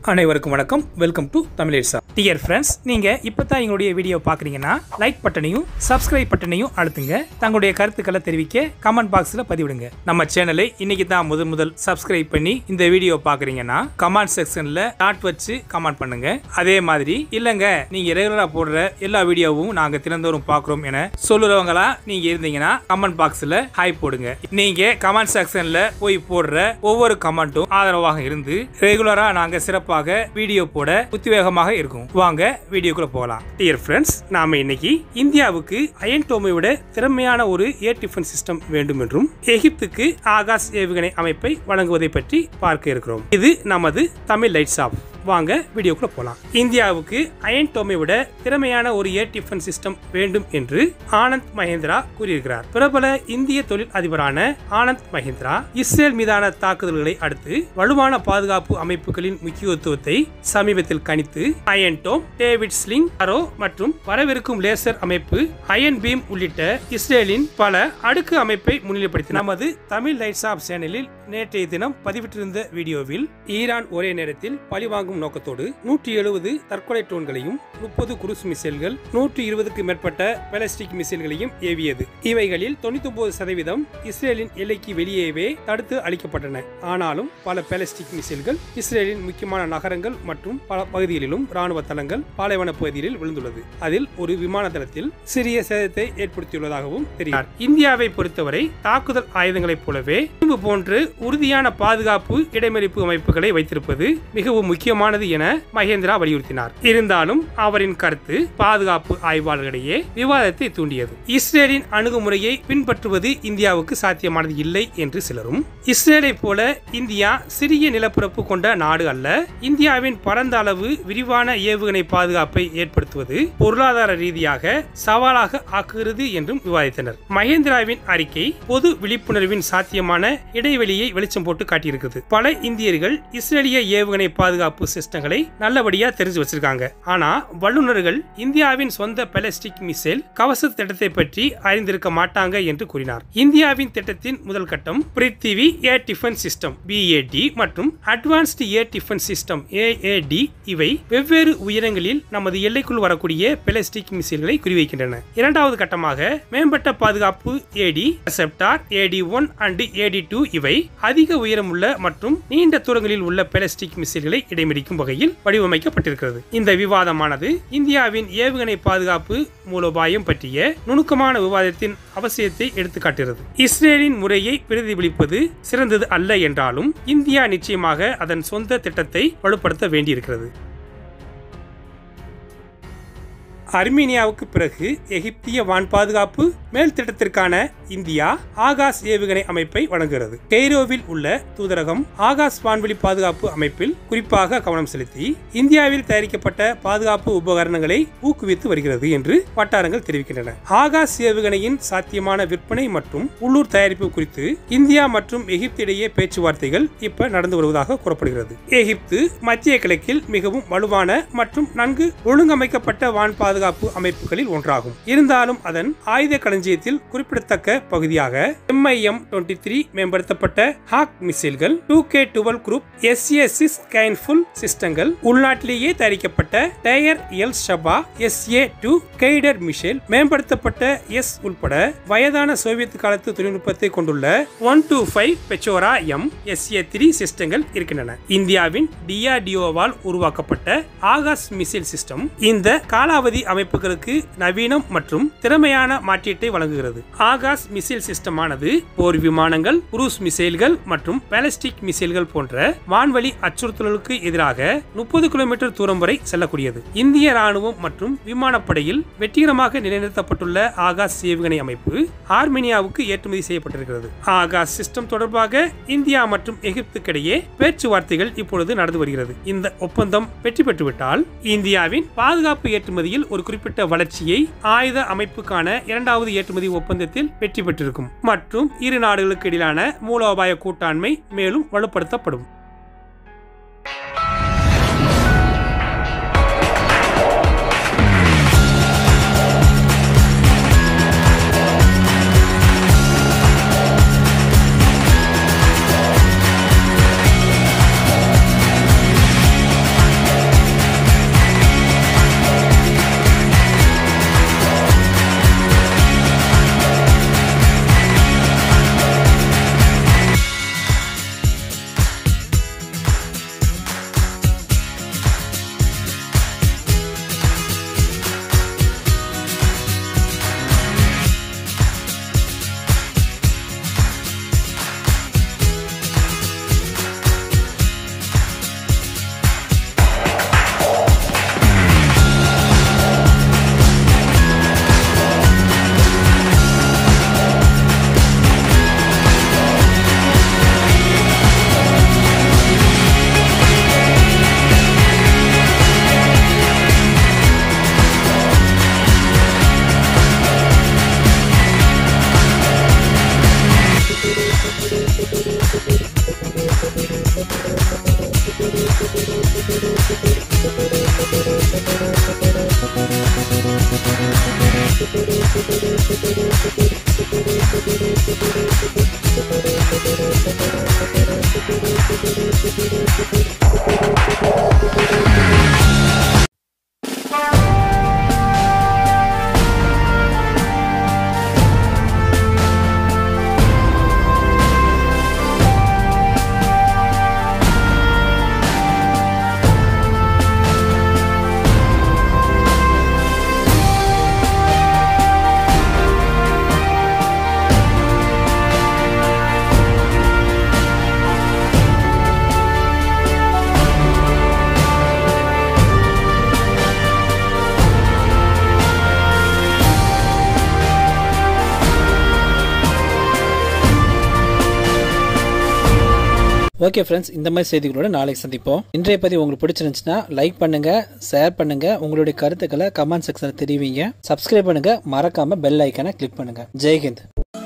அனைவருக்கும் வணக்கம் welcome to தமிழேசா டியர் ஃப்ரெண்ட்ஸ் நீங்க இப்பதான் எங்களுடைய வீடியோ பாக்குறீங்கன்னா லைக் பட்டனையும் சப்ஸ்கிரைப் பட்டனையும் அழுத்துங்க தங்களுடைய கருத்துக்களை தெரிவிக்க கமெண்ட் பாக்ஸ்ல பதிவிடுங்க நம்ம சேனலை இன்னைக்கு தான் முதல் முதல் சப்ஸ்கிரைப் பண்ணி இந்த வீடியோ பாக்குறீங்கன்னா கமெண்ட் செக்ஷன்ல டாட் வச்சு கமெண்ட் பண்ணுங்க அதே மாதிரி இல்லங்க நீங்க ரெகுலரா போடுற எல்லா வீடியோவும் நாங்க தினந்தோறும் பாக்குறோம் என சொல்லுறவங்களா நீங்க இருந்தீங்கன்னா கமெண்ட் பாக்ஸ்ல ஹாய் போடுங்க நீங்க கமெண்ட் செக்ஷன்ல போய் போடுற ஒவ்வொரு கமெண்ட்டும் ஆதரவாக இருந்து ரெகுலரா நாங்க சிறப்பாக வீடியோ போட உத்வேகமாக இருக்கும் வாங்க வீடியோக்குள்ள போகலாம் டியர் ஃப்ரெண்ட்ஸ் நாம இன்னைக்கு இந்தியாவுக்கு அயன் டோமை விட திறமையான ஒரு ஏர் டிஃபன் சிஸ்டம் வேண்டும் என்றும் எகிப்துக்கு ஆகாஷ் ஏவுகணை அமைப்பை வழங்குவதை பற்றி பார்க்க இருக்கிறோம் இது நமது தமிழ் லைட்ஸ் ஆஃப் வாங்க வீடியோக்குள்ள போலாம் இந்தியாவுக்கு அயன் டோமை விட திறமையான ஒரு ஏர் டிஃபன் சிஸ்டம் வேண்டும் என்று ஆனந்த் மஹேந்திரா கூறியிருக்கிறார் பிரபல இந்திய தொழில் அதிபரான ஆனந்த் மஹேந்திரா இஸ்ரேல் மீதான தாக்குதல்களை அடுத்து வலுவான பாதுகாப்பு அமைப்புகளின் முக்கியத்துவத்தை சமீபத்தில் கணித்து iron dome David sling arrow மற்றும் வரவிருக்கும் லேசர் அமைப்பு அயன் பீம் உள்ளிட்ட இஸ்ரேலின் பல அடுக்கு அமைப்பை முன்னிலைப்படுத்தி நமது தமிழ் லைட்ஸ் ஆப் சேனலில் நேற்றைய தினம் பதிவிட்டிருந்த வீடியோவில் ஈரான் ஒரே நேரத்தில் பழிவாங்கும் நோக்கத்தோடு நூற்றி எழுபது தற்கொலை ட்ரோன்களையும் முப்பது குருஸ் மிசைல்கள் நூற்றி இருபதுக்கு மேற்பட்ட பேலஸ்டிக் மிசைல்களையும் ஏவியது இவைகளில் தொண்ணூத்தி ஒன்பது சதவீதம் இஸ்ரேலின் எல்லைக்கு வெளியேவே தடுத்து அளிக்கப்பட்டன ஆனாலும் பல பேலஸ்டிக் மிசைல்கள் இஸ்ரேலின் முக்கியமான நகரங்கள் மற்றும் பல பகுதிகளிலும் ராணுவ தளங்கள் பாலைவன பகுதிகளில் விழுந்துள்ளது அதில் ஒரு விமான தளத்தில் சிறிய சேதத்தை ஏற்படுத்தியுள்ளதாகவும் தெரிகிறார் இந்தியாவை பொறுத்தவரை தாக்குதல் ஆயுதங்களைப் போலவே இரும்பு போன்று உறுதியான பாதுகாப்பு இடைமறிப்பு அமைப்புகளை வைத்திருப்பது மிகவும் முக்கியமானது என மகேந்திரா வலியுறுத்தினார் இருந்தாலும் அவரின் கருத்து பாதுகாப்பு ஆய்வாளர்களிடையே விவாதத்தை தூண்டியது இஸ்ரேலின் அணுகுமுறையை பின்பற்றுவது இந்தியாவுக்கு சாத்தியமானது இல்லை என்று சிலரும் இஸ்ரேலை போல இந்தியா சிறிய நிலப்பரப்பு கொண்ட நாடு அல்ல இந்தியாவின் பரந்த அளவு விரிவான ஏவுகணை பாதுகாப்பை ஏற்படுத்துவது பொருளாதார ரீதியாக சவாலாக ஆக்குகிறது என்றும் விவாதித்தனர் மகேந்திராவின் அறிக்கை பொது விழிப்புணர்வின் சாத்தியமான இடைவெளியை வெளிச்சம் போட்டு காட்டியிருக்கிறது பல இந்தியர்கள் இஸ்ரேலிய ஏவுகணை பாதுகாப்பு சிஸ்டங்களை நல்லபடியா தெரிஞ்சு வச்சிருக்காங்க ஆனா வல்லுநர்கள் இந்தியாவின் சொந்த பேலஸ்டிக் மிசைல் கவச திட்டத்தை பற்றி அறிந்திருக்க மாட்டாங்க என்று கூறினார் இந்தியாவின் திட்டத்தின் முதல் கட்டம் Prithvi air defence system PAD மற்றும் advanced air defence system AAD இவை வெவ்வேறு உயரங்களில் நமது எல்லைக்குள் வரக்கூடிய பேலஸ்டிக் மிசைல்களை குறிவைக்கின்றன இரண்டாவது கட்டமாக மேம்பட்ட பாதுகாப்பு ஏடி செப்டார் AD one and AD two இவை அதிக உயரமுள்ள மற்றும் நீண்ட தூரங்களில் உள்ள பேலஸ்டிக் மிசைல்களை இடைமறிக்கும் வகையில் வடிவமைக்கப்பட்டிருக்கிறது இந்த விவாதமானது இந்தியாவின் ஏவுகணை பாதுகாப்பு மூலோபாயம் பற்றிய நுணுக்கமான விவாதத்தின் அவசியத்தை எடுத்துக்காட்டுகிறது இஸ்ரேலின் முறையை பிரதிபலிப்பது சிறந்தது அல்ல என்றாலும் இந்தியா நிச்சயமாக அதன் சொந்த திட்டத்தை வலுப்படுத்த வேண்டியிருக்கிறது அர்மீனியாவுக்கு பிறகு எகிப்திய வான் பாதுகாப்பு மேல் திட்டத்திற்கான இந்தியா ஆகாஷ் ஏவுகணை அமைப்பை வழங்குகிறது கெய்ரோவில் உள்ள தூதரகம் ஆகாஷ் வான்வெளி பாதுகாப்பு அமைப்பில் குறிப்பாக கவனம் செலுத்தி இந்தியாவில் தயாரிக்கப்பட்ட பாதுகாப்பு உபகரணங்களை ஊக்குவித்து வருகிறது என்று வட்டாரங்கள் தெரிவிக்கின்றன ஆகாஷ் ஏவுகணையின் சாத்தியமான விற்பனை மற்றும் உள்ளூர் தயாரிப்பு குறித்து இந்தியா மற்றும் எகிப்து இடையே பேச்சுவார்த்தைகள் இப்ப நடந்து வருவதாக கூறப்படுகிறது எகிப்து மத்திய கிழக்கில் மிகவும் வலுவான மற்றும் நன்கு ஒழுங்கமைக்கப்பட்ட வான் பாதுகாப்பு அமைப்புகளில் ஒன்றாகும் இருந்தாலும் அதன் ஆயுத களஞ்சியத்தில் குறிப்பிடத்தக்க பகுதியாக எம்ஐஎம் டுவெண்ட்டி த்ரீ மேம்படுத்தப்பட்ட ஹாக் மிசைல்கள் two K twelve Kub SA six Gainful சிஸ்டங்கள் உள்நாட்டிலேயே தயாரிக்கப்பட்ட டயர் எல் ஷபா எஸ்ஏ டூ கைடர் மிஷேல் மேம்படுத்தப்பட்ட எஸ் உட்பட வயதான சோவியத் காலத்து தொழில்நுட்பத்தை கொண்டுள்ள one two five Pechora M SA three சிஸ்டங்கள் இருக்கின்றன இந்தியாவின் டிஆர்டிஓவால் உருவாக்கப்பட்ட ஆகாஷ் மிசைல் சிஸ்டம் இந்த காலாவதி அமைப்புகளுக்கு நவீனம் மற்றும் திறமையான மாற்றீட்டை வழங்குகிறது ஆகாஷ் மிசைல் சிஸ்டமானது போர் விமானங்கள் குரூஸ் மிசைல்கள் மற்றும் பேலஸ்டிக் மிசைல்கள் போன்ற வான்வழி அச்சுறுத்தலுக்கு எதிராக முப்பது கிலோமீட்டர் தூரம் வரை செல்லக்கூடியது இந்திய ராணுவம் மற்றும் விமானப்படையில் வெற்றிகரமாக நிலைநிறுத்தப்பட்டுள்ள ஆகாஷ் ஏவுகணை அமைப்பு ஆர்மேனியாவுக்கு ஏற்றுமதி செய்யப்பட்டிருக்கிறது ஆகாஷ் சிஸ்டம் தொடர்பாக இந்தியா மற்றும் எகிப்துக்கிடையே பேச்சுவார்த்தைகள் இப்பொழுது நடந்து வருகிறது இந்த ஒப்பந்தம் வெற்றி பெற்றுவிட்டால் இந்தியாவின் பாதுகாப்பு ஏற்றுமதியில் ஒரு குறிப்பிட்ட வளர்ச்சியை ஆயுத அமைப்புக்கான இரண்டாவது ஏற்றுமதி ஒப்பந்தத்தில் வெற்றி பெற்றிருக்கும் மற்றும் இரு நாடுகளுக்கு இடையிலான மூலோபாய கூட்டாண்மை மேலும் வலுப்படுத்தப்படும் ஓகே ஃப்ரெண்ட்ஸ் இந்த மாதிரி செய்திகளோட நாளைக்கு சந்திப்போம் இன்றைய பதிவு உங்களுக்கு பிடிச்சிருந்துச்சுன்னா லைக் பண்ணுங்க ஷேர் பண்ணுங்க உங்களுடைய கருத்துக்களை கமெண்ட் செக்ஷனில் தெரிவிங்க சப்ஸ்கிரைப் பண்ணுங்க மறக்காம பெல் ஐக்கானை கிளிக் பண்ணுங்க ஜெய்ஹிந்த்